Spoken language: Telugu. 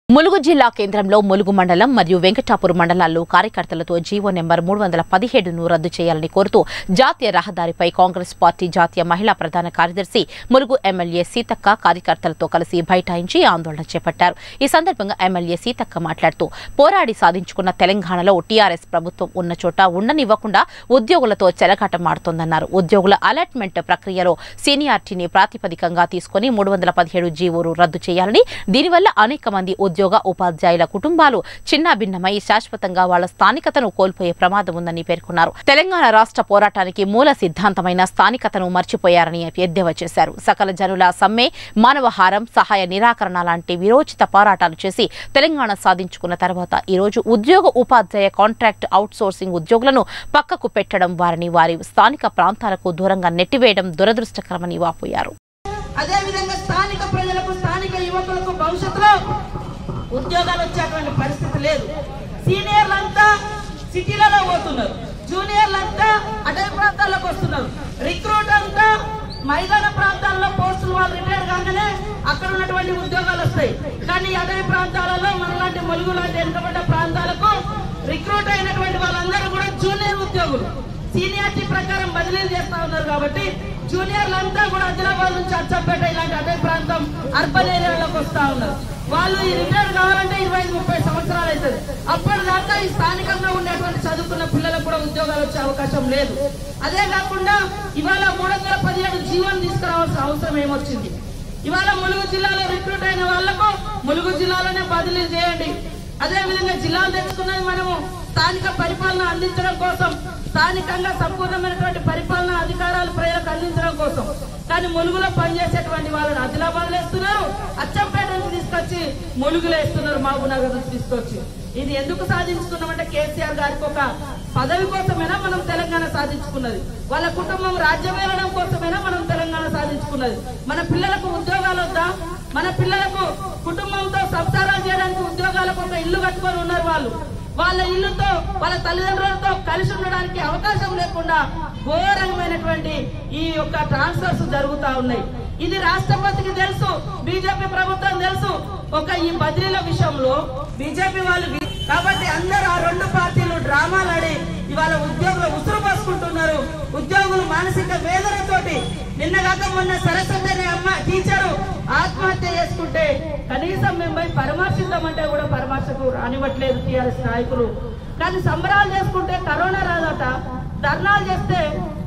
ములుగు జిల్లా కేంద్రంలో ములుగు మండలం మరియు వెంకటాపూర్ మండలాల్లో కార్యకర్తలతో జీవో నెంబర్ మూడు వందల పదిహేడును రద్దు చేయాలని కోరుతూ జాతీయ రహదారిపై కాంగ్రెస్ పార్టీ జాతీయ మహిళా ప్రధాన కార్యదర్శి ములుగు ఎమ్మెల్యే సీతక్క కార్యకర్తలతో కలిసి బైఠాయించి ఆందోళన చేపట్టారు ఈ సందర్భంగా ఎమ్మెల్యే సీతక్క మాట్లాడుతూ పోరాడి సాధించుకున్న తెలంగాణలో టీఆర్ఎస్ ప్రభుత్వం ఉన్న చోట ఉండనివ్వకుండా ఉద్యోగులతో చెలగాటమాడుతోందన్నారు ఉద్యోగుల అలాట్మెంట్ ప్రక్రియలో సీనియారిటీని ప్రాతిపదికంగా తీసుకుని మూడు వందల పదిహేడు జీవోను రద్దు చేయాలని దీనివల్ల అనేక మంది ఉద్యోగ ఉపాధ్యాయుల కుటుంబాలు చిన్నాభిన్నమై శాశ్వతంగా వాళ్ళ స్థానికతను కోల్పోయే ప్రమాదం ఉందని పేర్కొన్నారు తెలంగాణ రాష్ట్ర పోరాటానికి మూల సిద్ధాంతమైన స్థానికతను మర్చిపోయారని ఎద్దేవా చేశారు సకల జనుల సమ్మె మానవహారం సహాయ నిరాకరణ లాంటి విరోచిత పోరాటాలు చేసి తెలంగాణ సాధించుకున్న తర్వాత ఈ రోజు ఉద్యోగ ఉపాధ్యాయ కాంట్రాక్ట్ అవుట్సోర్సింగ్ ఉద్యోగులను పక్కకు పెట్టడం వారిని వారి స్థానిక ప్రాంతాలకు దూరంగా నెట్టివేయడం దురదృష్టకరమని వాపోయారు అదేవిధంగా స్థానిక ప్రజలకు స్థానిక యువకులకు భవిష్యత్తులో ఉద్యోగాలు వచ్చేటువంటి పరిస్థితి లేదు సీనియర్లంతా సిటీలలో పోతున్నారు జూనియర్లంతా అటవీ ప్రాంతాల్లోకి వస్తున్నారు రిక్రూట్ అంతా మైదాన ప్రాంతాల్లో పోస్టులు వాళ్ళు రిటైర్ కాగానే అక్కడ ఉన్నటువంటి ఉద్యోగాలు వస్తాయి కానీ అటవీ ప్రాంతాలలో మనలాంటి ములుగు లాంటి వెనుకబడ్డ ప్రాంతాలకు రిక్రూట్ అయినటువంటి వాళ్ళందరూ కూడా జూనియర్ ఉద్యోగులు సీనియారిటీ ప్రకారం బదిలీలు చేస్తా ఉన్నారు కాబట్టి జూనియర్లంతా కూడా ఆదిలాబాద్ నుంచి అచ్చంపేట ఇలాంటి అదే ప్రాంతం అర్బన్ ఏరియాలోకి వస్తా ఉన్నారు వాళ్ళు ఈ రిటైర్ కావాలంటే ఇరవై ఐదు ముప్పై సంవత్సరాలు అవుతుంది అప్పటిదాకా ఈ స్థానికంగా ఉండేటువంటి చదువుకున్న పిల్లలకు కూడా ఉద్యోగాలు వచ్చే అవకాశం లేదు అదే కాకుండా ఇవాళ మూడు వందల పదిహేడు జీవనం తీసుకురావాల్సిన అవసరం ఏమొచ్చింది ఇవాళ ములుగు జిల్లాలో రిక్రూట్ అయిన వాళ్లకు ములుగు జిల్లాలోనే బదిలీ చేయండి అదే విధంగా జిల్లాలు తెచ్చుకున్నది మనము స్థానిక పరిపాలన అందించడం కోసం స్థానికంగా సంపూర్ణమైనటువంటి పరిపాలన అధికారాలు ప్రజలకు అందించడం కోసం కానీ ములుగులో పనిచేసేటువంటి వాళ్ళని ఆదిలాబాద్ వేస్తున్నారు అచ్చంపేట నుంచి తీసుకొచ్చి ములుగులో వేస్తున్నారు మహబూబ్నగర్ నుంచి తీసుకొచ్చి ఇది ఎందుకు సాధించుకున్నామంటే కేసీఆర్ గారికి ఒక పదవి కోసమైనా మనం తెలంగాణ సాధించుకున్నది వాళ్ళ కుటుంబం రాజ్యం వెళ్ళడం కోసమైనా మనం తెలంగాణ సాధించుకున్నది మన పిల్లలకు ఉద్యోగాలు వద్దా మన పిల్లలకు కుటుంబంతో సంసారాలు చేయడానికి ఉద్యోగాలకు ఒక ఇల్లు కట్టుకొని ఉన్నారు వాళ్ళు వాళ్ళ ఇల్లుతో వాళ్ళ తల్లిదండ్రులతో కలిసి ఉండడానికి అవకాశం లేకుండా ఘోరమైనటువంటి ఈ యొక్క ట్రాన్స్ఫర్స్ జరుగుతా ఉన్నాయి ఇది రాష్ట్రపతికి తెలుసు బీజేపీ ప్రభుత్వం తెలుసు ఒక ఈ బదిలీల విషయంలో బీజేపీ వాళ్ళు వి- కాబట్టి అందరూ ఆ రెండు పార్టీలు డ్రామాలు ఆడి ఇవాళ ఉద్యోగులు ఉసురు పోసుకుంటున్నారు ఉద్యోగులు మానసిక వేదనతోటి నిన్న కాక మొన్న సరస్వతి అనే అమ్మ టీచరు ఆత్మహత్య చేసుకుంటే కనీసం మేము పోయి పరామర్శిద్దామంటే కూడా పరామర్శకు రానివ్వట్లేదు టీఆర్ఎస్ నాయకులు కానీ సంబరాలు చేసుకుంటే కరోనా రాదట ధర్నాలు చేస్తే